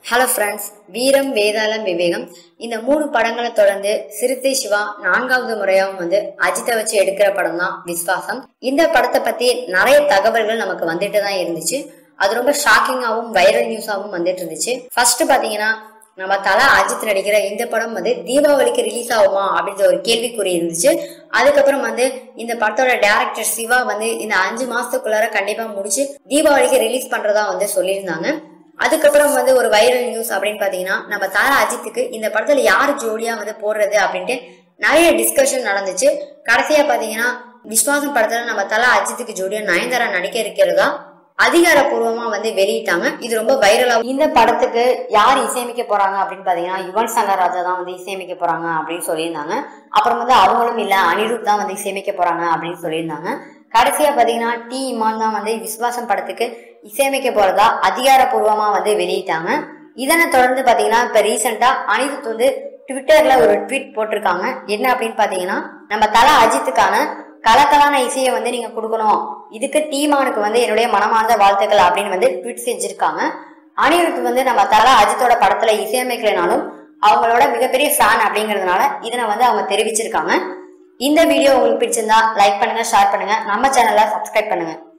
hello friends வீரம் வேதாளம் விவேகம் இந்த மூணு படங்களை தொடர்ந்து சிறுத்தை சிவா நான்காவது முறையாவும் வந்து அஜித்தை வச்சு எடுக்கிற படம் தான் விஸ்வாசம் இந்த படத்தை பத்தி நிறைய தகவல்கள் நமக்கு வந்துட்டு தான் இருந்துச்சு அது ரொம்ப ஷாக்கிங்காகவும் வைரல் நியூஸாகவும் வந்துட்டு இருந்துச்சு ஃபர்ஸ்ட் பாத்தீங்கன்னா நம்ம தலா அஜித் நடிக்கிற இந்த படம் வந்து தீபாவளிக்கு ரிலீஸ் ஆகுமா அப்படின்ற ஒரு கேள்விக்குறி இருந்துச்சு அதுக்கப்புறம் வந்து இந்த படத்தோட டேரக்டர் சிவா வந்து இந்த அஞ்சு மாசத்துக்குள்ளார கண்டிப்பா முடிச்சு தீபாவளிக்கு ரிலீஸ் பண்றதா வந்து சொல்லியிருந்தாங்க அதுக்கப்புறம் வந்து ஒரு வைரல் நியூஸ் அப்படின்னு பாத்தீங்கன்னா நம்ம தல அஜித்துக்கு இந்த படத்துல யாரு ஜோடியா வந்து போடுறது அப்படின்ட்டு நிறைய டிஸ்கஷன் நடந்துச்சு கடைசியா பாத்தீங்கன்னா விஸ்வாசம் படத்துல நம்ம தல அஜித்துக்கு ஜோடியா நயன்தாரா நடிக்க இருக்கிறதா அதிகாரப்பூர்வமா வந்து வெளியிட்டாங்க இது ரொம்ப வைரலா இந்த படத்துக்கு யார் இசையமைக்க போறாங்க அப்படின்னு பாத்தீங்கன்னா யுவன் சங்கர் ராஜா தான் வந்து இசையமைக்க போறாங்க அப்படின்னு சொல்லியிருந்தாங்க அப்புறம் வந்து அவங்களும் இல்ல அனிருத் தான் வந்து இசையமைக்க போறாங்க அப்படின்னு சொல்லியிருந்தாங்க கடைசியா பாத்தீங்கன்னா டி இமான் தான் வந்து விஸ்வாசம் படத்துக்கு இசையமைக்க போறதா அதிகாரப்பூர்வமா வந்து வெளியிட்டாங்க இதனை தொடர்ந்து பாத்தீங்கன்னா இப்ப ரீசெண்டா அனிருத் வந்து ட்விட்டர்ல ஒரு ட்வீட் போட்டிருக்காங்க என்ன அப்படின்னு பாத்தீங்கன்னா நம்ம தல அஜித்துக்கான கலக்கலான இசையை வந்து நீங்க கொடுக்கணும் இதுக்கு டீமானுக்கு வந்து என்னுடைய மனமார்ந்த வாழ்த்துக்கள் அப்படின்னு வந்து ட்வீட் செஞ்சிருக்காங்க அனிருத் வந்து நம்ம தல அஜித்தோட படத்துல இசையமைக்கலைனாலும் அவங்களோட மிகப்பெரிய ஃபேன் அப்படிங்கறதுனால இதனை வந்து அவங்க தெரிவிச்சிருக்காங்க இந்த வீடியோ உங்களுக்கு பிடிச்சிருந்தா லைக் பண்ணுங்க ஷேர் பண்ணுங்க நம்ம சேனலை சப்ஸ்கிரைப் பண்ணுங்க